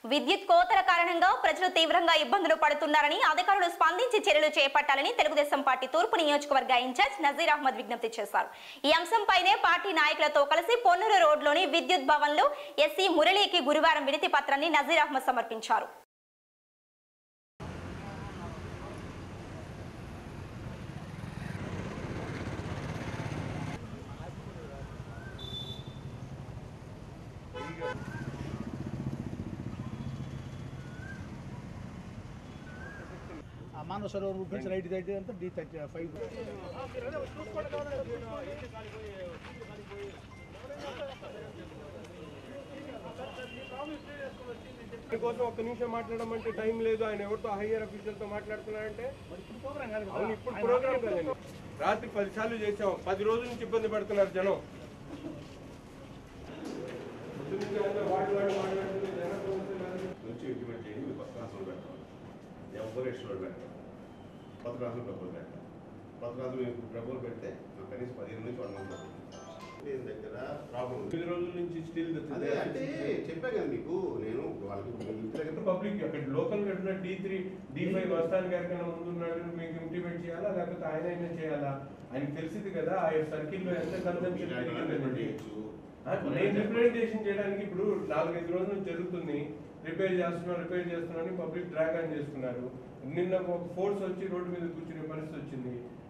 విద్యుత్ కోతల కారణంగా ప్రజలు తీవ్రంగా ఇబ్బందులు పడుతున్నారని అధికారులు స్పందించి చర్యలు చేపట్టాలని తెలుగుదేశం పార్టీ తూర్పు నియోజకవర్గ ఇన్ఛార్జ్ నజీర్ అహ్మద్ విజ్ఞప్తి చేశారు ఈ అంశంపైనే పార్టీ నాయకులతో కలిసి పొన్నూరు రోడ్లోని విద్యుత్ భవన్లో ఎస్సీ మురళీకి గురువారం వినతి పత్రాన్ని నజీర్ అహ్మద్ సమర్పించారు ఆ మానవ సరోవర్ రూపీస్ రైట్ సైడ్ అంతా డి థర్టీ ఫైవ్ కోసం ఒక్క నిమిషం మాట్లాడమంటే టైం లేదు ఆయన ఎవరితో హయ్యర్ అఫీషియల్ తో మాట్లాడుతున్నారంటే అవును ఇప్పుడు ప్రోగ్రామ్ కదండి రాత్రి పది సార్లు చేసాం పది రోజుల నుంచి ఇబ్బంది పడుతున్నారు జనం పొద్దున్నుంచి ఆయన వాడు వాడు మాట్లాడుతుంటే జనం పోతున్నారు. నుంచి ఇంప్లిమెంట్ చేయండి మీరు కొత్త క్లాసులు పెట్టాలి ఎవరు ఎక్స్ట్రా పెట్టాలి కొత్త క్లాసులు డబ్బులు పెట్టాలి కొత్త క్లాసులు మీరు డబ్బులు పెడితే నాకు కనీసం పదిహేను నుంచి వన్ మంత్ దీని దగ్గర ప్రాబ్లం ఉంది పది రోజుల నుంచి స్టిల్ అదే అంటే చెప్పా కదా మీకు నేను వాళ్ళకి మీ ఇంటి దగ్గర పబ్లిక్ అక్కడ లోకల్ కట్టిన డి త్రీ డి ఫైవ్ వస్తానికి ఎక్కడైనా ముందున్నాడు మీకు ఇంప్లిమెంట్ చేయాలా లేకపోతే ఆయన అయినా చేయాలా ఆయనకి తెలిసింది కదా ఆ సర్కిల్లో ఎంత కన్సంప్షన్ పెరిగిందని చేయొచ్చు. నేను రిప్రజెంటేషన్ చేయడానికి ఇప్పుడు నాలుగైదు రోజుల నుంచి జరుగుతుంది రిపేర్ చేస్తున్నాం రిపేర్ చేస్తున్నాం అని పబ్లిక్ డ్రాగ్ ఆన్ చేస్తున్నారు నిన్న ఒక ఫోర్స్ వచ్చి రోడ్డు మీద కూర్చునే పరిస్థితి వచ్చింది